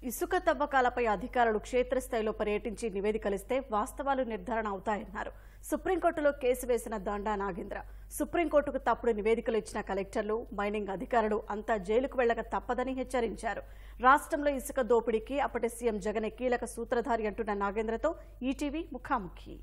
ఇసుక తవ్వకాలపై అధికారులు క్షేత్రస్థాయిలో పర్యటించి నివేదికలిస్తే వాస్తవాలు నిర్ధారణ అవుతాయన్నారు సుప్రీంకోర్టులో కేసు వేసిన దండా నాగేంద్ర సుప్రీంకోర్టుకు తప్పుడు నివేదికలు ఇచ్చిన కలెక్టర్లు మైనింగ్ అధికారులు అంతా జైలుకు వెళ్లక తప్పదని హెచ్చరించారు రాష్ట్రంలో ఇసుక దోపిడీకి అప్పటి సీఎం జగన్ కీలక సూత్రధారి అంటున్న నాగేంద్రతో ఈటీవీ ముఖాముఖి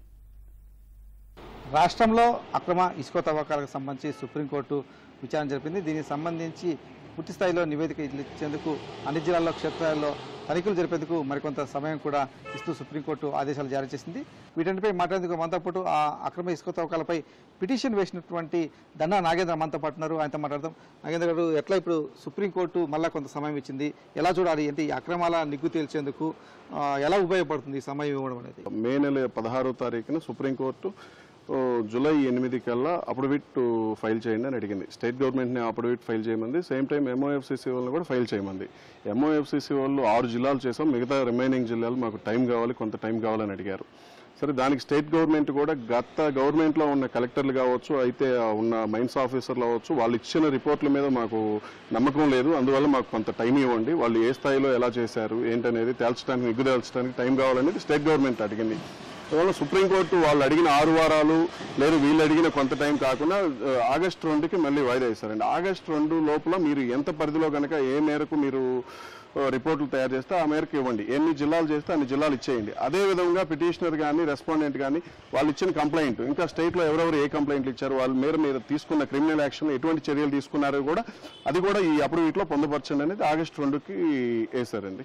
రాష్ట్రంలో అక్రమ ఇసుక తవ్వకాలకు సంబంధించి సుప్రీంకోర్టు విచారణ జరిపింది దీనికి సంబంధించి పూర్తి స్థాయిలో నివేదిక ఇచ్చేందుకు అన్ని జిల్లాల్లో క్షేత్రాల్లో తనిఖీలు జరిపేందుకు మరికొంత సమయం కూడా ఇస్తూ సుప్రీంకోర్టు ఆదేశాలు జారీ చేసింది వీటన్నిటిపై మాట్లాడేందుకు మనతో పాటు ఆ అక్రమ ఇసుక తవ్వకాలపై పిటిషన్ వేసినటువంటి దండా నాగేంద్ర మనతో పాటు ఉన్నారు ఆయనతో మాట్లాడదాం నాగేంద్ర గారు ఎట్లా ఇప్పుడు సుప్రీంకోర్టు మళ్ళా కొంత సమయం ఇచ్చింది ఎలా చూడాలి అంటే ఈ అక్రమాల నిగ్గు తేల్చేందుకు ఆ, ఎలా ఉపయోగపడుతుంది ఈ సమయం ఇవ్వడం అనేది మే నెల పదహారో తారీఖున సుప్రీంకోర్టు ఓ, జూలై ఎనిమిది కల్లా అఫిడవిట్ ఫైల్ చేయండి అని అడిగింది స్టేట్ గవర్నమెంట్ని అఫిడవిట్ ఫైల్ చేయమంది సేమ్ టైం ఎంఓఎఫ్సీసీ వాళ్ళని కూడా ఫైల్ చేయమంది ఎంఓఎఫ్సీసీ వాళ్ళు ఆరు జిల్లాలు చేసాం మిగతా రిమైనింగ్ జిల్లాలు మాకు టైం కావాలి కొంత టైం కావాలని అడిగారు సరే దానికి స్టేట్ గవర్నమెంట్ కూడా గత గవర్నమెంట్లో ఉన్న కలెక్టర్లు కావచ్చు అయితే ఆ ఉన్న మైన్స్ ఆఫీసర్లు అవ్వచ్చు వాళ్ళు ఇచ్చిన రిపోర్ట్ల మీద మాకు నమ్మకం లేదు అందువల్ల మాకు కొంత టైం ఇవ్వండి వాళ్ళు ఏ స్థాయిలో ఎలా చేశారు ఏంటనేది తేల్చడానికి నిగ్గు తేల్చడానికి టైం కావాలనేది స్టేట్ గవర్నమెంట్ అడిగింది అందువల్ల సుప్రీంకోర్టు వాళ్ళు అడిగిన ఆరు వారాలు లేదు వీళ్ళు అడిగిన కొంత టైం కాకుండా ఆ, ఆగస్టు రెండుకి మళ్ళీ వాయిదా వేశారండి ఆగస్టు రెండు లోపల మీరు ఎంత పరిధిలో కనుక ఏ మేరకు మీరు ఆ, రిపోర్టులు తయారు చేస్తే ఆ మేరకు ఇవ్వండి ఎన్ని జిల్లాలు చేస్తే అన్ని జిల్లాలు ఇచ్చేయండి అదే విధంగా పిటిషనర్ కానీ రెస్పాండెంట్ కానీ వాళ్ళు ఇచ్చిన కంప్లైంట్ ఇంకా స్టేట్లో ఎవరెవరు ఏ కంప్లైంట్లు ఇచ్చారు వాళ్ళ మీద మీరు తీసుకున్న క్రిమినల్ యాక్షన్ ఎటువంటి చర్యలు తీసుకున్నారో కూడా అది కూడా ఈ అప్పుడు వీటిలో పొందుపరచండి అనేది ఆగస్టు రెండుకి వేశారండి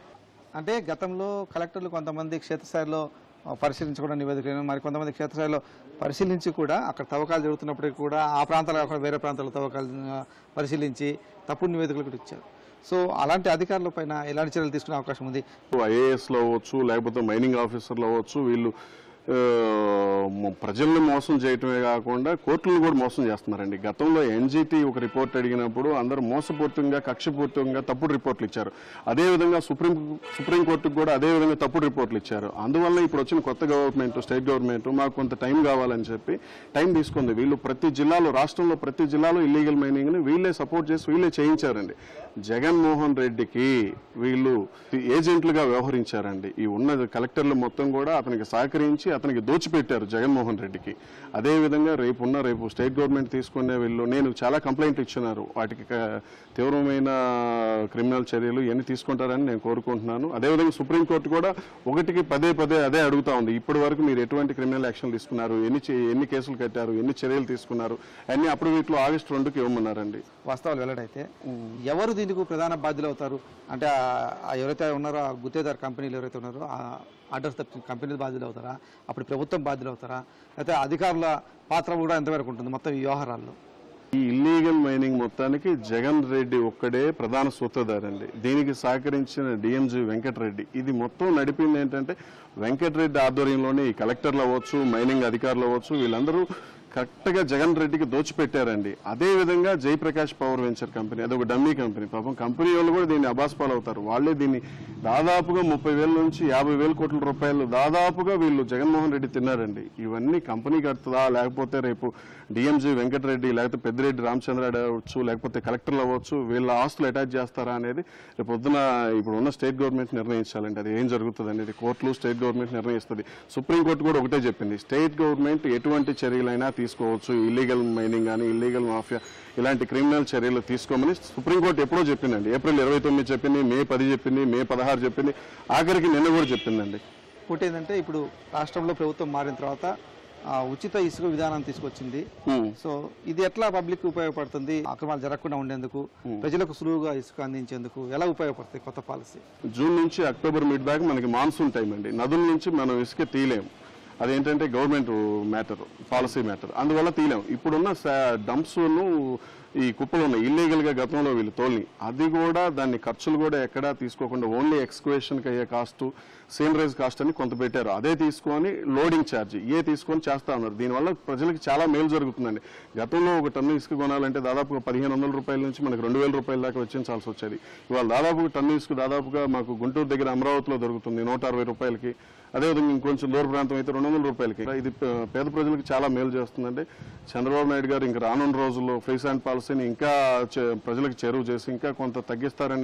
అంటే గతంలో కలెక్టర్లు కొంతమంది క్షేత్రస్థాయిలో ఆ, పరిశీలించకుండా నివేదికలను మరి కొంతమంది క్షేత్రస్థాయిలో పరిశీలించి కూడా అక్కడ తవ్వకాలు జరుగుతున్నప్పటికీ కూడా ఆ ప్రాంతాలు కాకుండా వేరే ప్రాంతాల తవ్వకాలు ఆ, పరిశీలించి తప్పుడు నివేదికలు కూడా ఇచ్చారు సో అలాంటి అధికారుల పైన ఎలాంటి చర్యలు తీసుకునే అవకాశం ఉంది ఐఏఎస్లో అవ్వచ్చు లేకపోతే మైనింగ్ ఆఫీసర్లు అవ్వచ్చు వీళ్ళు ఆ, మ- ప్రజల్ని మోసం చేయటమే కాకుండా కోర్టులను కూడా మోసం చేస్తున్నారండి గతంలో ఎన్జిటి ఒక రిపోర్ట్ అడిగినప్పుడు అందరూ మోసపూర్తికంగా కక్షపూర్తికంగా తప్పుడు రిపోర్ట్లు ఇచ్చారు అదేవిధంగా సుప్రీం సుప్రీంకోర్టుకు కూడా అదే విధంగా తప్పుడు రిపోర్ట్లు ఇచ్చారు అందువల్ల ఇప్పుడు వచ్చిన కొత్త గవర్నమెంట్ స్టేట్ గవర్నమెంట్ మాకు కొంత టైం కావాలని చెప్పి టైం తీసుకుంది వీళ్ళు ప్రతి జిల్లాలో రాష్ట్రంలో ప్రతి జిల్లాలో ఇల్లీగల్ మైనింగ్ని వీళ్ళే సపోర్ట్ చేసి వీళ్ళే చేయించారండి జగన్మోహన్ రెడ్డికి వీళ్ళు ఏజెంట్లుగా వ్యవహరించారండి ఈ ఉన్న కలెక్టర్లు మొత్తం కూడా అతనికి సహకరించి అతనికి దోచిపెట్టారు జగన్మోహన్ రెడ్డికి అదేవిధంగా రేపు ఉన్న రేపు స్టేట్ గవర్నమెంట్ తీసుకునే వీళ్ళు నేను చాలా కంప్లైంట్ ఇచ్చినారు వాటికి క- తీవ్రమైన క్రిమినల్ చర్యలు ఇవన్నీ తీసుకుంటారని నేను కోరుకుంటున్నాను అదేవిధంగా సుప్రీంకోర్టు కూడా ఒకటికి పదే పదే అదే అడుగుతా ఉంది ఇప్పటి వరకు మీరు ఎటువంటి క్రిమినల్ యాక్షన్ తీసుకున్నారు ఎన్ని చే- ఎన్ని కేసులు కట్టారు ఎన్ని చర్యలు తీసుకున్నారు అన్ని అప్పుడు వీటిలో ఆగస్టు రెండుకి ఇవ్వమన్నారండి వాస్తవాలు వెల్లడైతే ఎవరు దీనికి ప్రధాన బాధ్యులు అవుతారు అంటే ఆ- ఆ ఎవరైతే ఉన్నారో ఆ గుత్తేదారు కంపెనీలు ఎవరైతే ఉన్నారో ఆ ఆర్డర్స్ తప్పిన కంపెనీలు బాధ్యులు అవుతారా అప్పుడు ప్రభుత్వం బాధ్యులు అవుతారా లేకపోతే అధికారుల పాత్ర కూడా ఎంతవరకు ఉంటుంది మొత్తం ఈ వ్యవహారాల్లో ఈ ఇల్లీగల్ మైనింగ్ మొత్తానికి జగన్ రెడ్డి ఒక్కడే ప్రధాన సూత్రధారండి దీనికి సహకరించిన డిఎంజీ వెంకటరెడ్డి ఇది మొత్తం నడిపింది ఏంటంటే వెంకటరెడ్డి ఆధ్వర్యంలోనే ఈ కలెక్టర్లు అవ్వచ్చు మైనింగ్ అధికారులు అవ్వచ్చు వీళ్ళందరూ కరెక్ట్గా జగన్ రెడ్డికి దోచిపెట్టారండి అదే విధంగా జయప్రకాష్ పవర్ వెంచర్ కంపెనీ అదొక డమ్మీ కంపెనీ పాపం కంపెనీ వాళ్ళు కూడా దీన్ని అబాస్పాలు అవుతారు వాళ్ళే దీన్ని దాదాపుగా ముప్పై వేల నుంచి యాభై వేల కోట్ల రూపాయలు దాదాపుగా వీళ్ళు జగన్మోహన్ రెడ్డి తిన్నారండి ఇవన్నీ కంపెనీ కడుతుందా లేకపోతే రేపు డిఎంజీ వెంకటరెడ్డి లేకపోతే పెద్దిరెడ్డి రామచంద్రారెడ్డి అవ్వచ్చు లేకపోతే కలెక్టర్లు అవ్వచ్చు వీళ్ళ ఆస్తులు అటాచ్ చేస్తారా అనేది రేపు పొద్దున ఇప్పుడు ఉన్న స్టేట్ గవర్నమెంట్ నిర్ణయించాలండి అది ఏం జరుగుతుంది అనేది కోర్టులు స్టేట్ గవర్నమెంట్ నిర్ణయిస్తుంది సుప్రీంకోర్టు కూడా ఒకటే చెప్పింది స్టేట్ గవర్నమెంట్ ఎటువంటి చర్యలైనా తీసుకోవచ్చు ఇల్లీగల్ మైనింగ్ కానీ ఇల్లీగల్ మాఫియా ఇలాంటి క్రిమినల్ చర్యలు తీసుకోమని సుప్రీంకోర్టు ఎప్పుడో చెప్పిందండి ఏప్రిల్ ఇరవై తొమ్మిది చెప్పింది మే పది చెప్పింది మే పదహారు చెప్పింది ఆఖరికి నిన్న కూడా చెప్పిందండి ఇంకోటి ఏంటంటే ఇప్పుడు రాష్ట్రంలో ప్రభుత్వం మారిన తర్వాత ఆ, ఉచిత ఇసుక విధానం తీసుకొచ్చింది హ్మ్. సో ఇది ఎట్లా పబ్లిక్ ఉపయోగపడుతుంది అక్రమాలు జరగకుండా ఉండేందుకు ప్రజలకు సులువుగా ఇసుక అందించేందుకు ఎలా ఉపయోగపడుతుంది కొత్త పాలసీ జూన్ నుంచి అక్టోబర్ మిడ్ బ్యాక్ మనకి మాన్సూన్ టైం అండి నదుల నుంచి మనం ఇసుక తీయలేం అదేంటంటే గవర్నమెంట్ మ్యాటర్ పాలసీ మ్యాటర్ అందువల్ల తీయలేం ఇప్పుడున్న డంప్స్ను ఈ కుప్పలు ఉన్నాయి ఇల్లీగల్ గా గతంలో వీళ్ళు తోలిని అది కూడా దాన్ని ఖర్చులు కూడా ఎక్కడా తీసుకోకుండా ఓన్లీ ఎక్స్క్వేషన్కి అయ్యే కాస్ట్ సేనరైజ్ కాస్ట్ అని కొంత పెట్టారు అదే తీసుకొని లోడింగ్ ఛార్జ్ ఏ తీసుకొని చేస్తా ఉన్నారు దీనివల్ల ప్రజలకు చాలా మేలు జరుగుతుందండి గతంలో ఒక టన్ను ఇసుక కొనాలంటే దాదాపుగా పదిహేను వందల రూపాయల నుంచి మనకు రెండు వేల రూపాయల దాకా వెచ్చించాల్సి వచ్చేది ఇవాళ దాదాపుగా టన్ను ఇసుక దాదాపుగా మాకు గుంటూరు దగ్గర అమరావతిలో దొరుకుతుంది నూట అరవై రూపాయలకి అదేవిధంగా ఇంకొంచెం దూర ప్రాంతం అయితే రెండు వందల రూపాయలకి ఇది పే- పేద ప్రజలకు చాలా మేలు చేస్తుందండి చంద్రబాబు నాయుడు గారు ఇంకా రానున్న రోజుల్లో ఫ్రీ శాండ్ పాలసీని ఇంకా చే- ప్రజలకు చేరువ చేసి ఇంకా కొంత తగ్గిస్తారనేది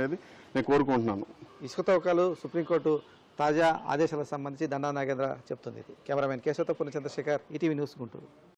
నేను కోరుకుంటున్నాను ఇసుక తవ్వకాలు సుప్రీంకోర్టు తాజా ఆదేశాలకు సంబంధించి దండా నాగేంద్ర చెప్తుంది ఇది కెమెరామెన్ కేశవతో పూర్ణ చంద్రశేఖర్ ఈటీవీ న్యూస్ గుంటూరు